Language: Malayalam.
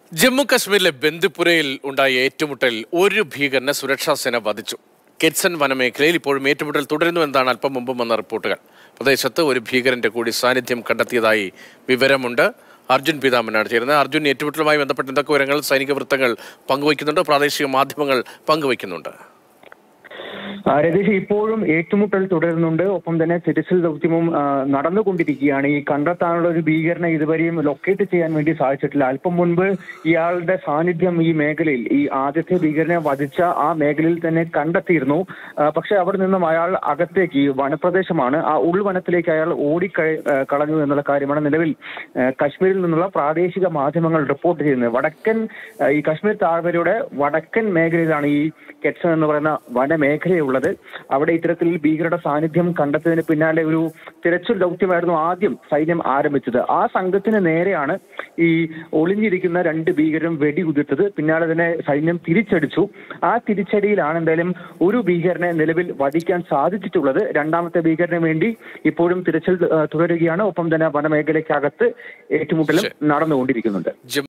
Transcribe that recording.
ജമ്മു കശ്മീരിലെ ബന്ദിപ്പുരയിൽ ഉണ്ടായ ഏറ്റുമുട്ടലിൽ ഒരു ഭീകരനെ സുരക്ഷാ സേന വധിച്ചു കെറ്റ്സൺ വനമേഖലയിൽ ഇപ്പോഴും ഏറ്റുമുട്ടൽ തുടരുന്നു എന്നാണ് അല്പം മുമ്പ് വന്ന റിപ്പോർട്ടുകൾ പ്രദേശത്ത് ഒരു ഭീകരന്റെ കൂടി സാന്നിധ്യം കണ്ടെത്തിയതായി വിവരമുണ്ട് അർജുൻ പീതാമനാണ് ചേരുന്നത് അർജുൻ ഏറ്റുമുട്ടലുമായി ബന്ധപ്പെട്ട് എന്തൊക്കെ വിവരങ്ങൾ സൈനിക വൃത്തങ്ങൾ പങ്കുവയ്ക്കുന്നുണ്ട് പ്രാദേശിക മാധ്യമങ്ങൾ പങ്കുവയ്ക്കുന്നുണ്ട് ആ, രതീഷ് ഇപ്പോഴും ഏറ്റുമുട്ടൽ തുടരുന്നുണ്ട് ഒപ്പം തന്നെ തിരച്ചിൽ ദൗത്യവും ആ, നടന്നുകൊണ്ടിരിക്കുകയാണ് ഈ കണ്ടെത്താനുള്ള ഒരു ഭീകരനെ ഇതുവരെയും ലൊക്കേറ്റ് ചെയ്യാൻ വേണ്ടി സാധിച്ചിട്ടില്ല അല്പം മുൻപ് ഇയാളുടെ സാന്നിധ്യം ഈ മേഖലയിൽ ഈ ആദ്യത്തെ ഭീകരനെ വധിച്ച ആ മേഖലയിൽ തന്നെ കണ്ടെത്തിയിരുന്നു ആ, പക്ഷെ അവിടെ നിന്നും അയാൾ അകത്തേക്ക് ഈ വനപ്രദേശമാണ് ആ ഉൾവനത്തിലേക്ക് അയാൾ ഓടിക്കഴ ആ, കളഞ്ഞു എന്നുള്ള കാര്യമാണ് നിലവിൽ ആ, കശ്മീരിൽ നിന്നുള്ള പ്രാദേശിക മാധ്യമങ്ങൾ റിപ്പോർട്ട് ചെയ്യുന്നത് വടക്കൻ ആ, ഈ കശ്മീർ താഴ്വരയുടെ വടക്കൻ മേഖലയിലാണ് ഈ കെറ്റ്സൺ എന്ന് പറയുന്ന വനമേഖലയുള്ളത് അവിടെ ഇത്തരത്തിൽ ഭീകരരുടെ സാന്നിധ്യം കണ്ടെത്തിയതിന് പിന്നാലെ ഒരു തിരച്ചിൽ ദൗത്യമായിരുന്നു ആദ്യം സൈന്യം ആരംഭിച്ചത് ആ സംഘത്തിന് നേരെയാണ് ഈ ഒളിഞ്ഞിരിക്കുന്ന രണ്ട് ഭീകരരും വെടിയുതിർത്തത് പിന്നാലെ തന്നെ സൈന്യം തിരിച്ചടിച്ചു ആ തിരിച്ചടിയിലാണ് എന്തായാലും ഒരു ഭീകരനെ നിലവിൽ വധിക്കാൻ സാധിച്ചിട്ടുള്ളത് രണ്ടാമത്തെ ഭീകരന് വേണ്ടി ഇപ്പോഴും തിരച്ചിൽ ആ, തുടരുകയാണ് ഒപ്പം തന്നെ വനമേഖലയ്ക്കകത്ത് ഏറ്റുമുട്ടലും നടന്നുകൊണ്ടിരിക്കുന്നുണ്ട് ജമ്മു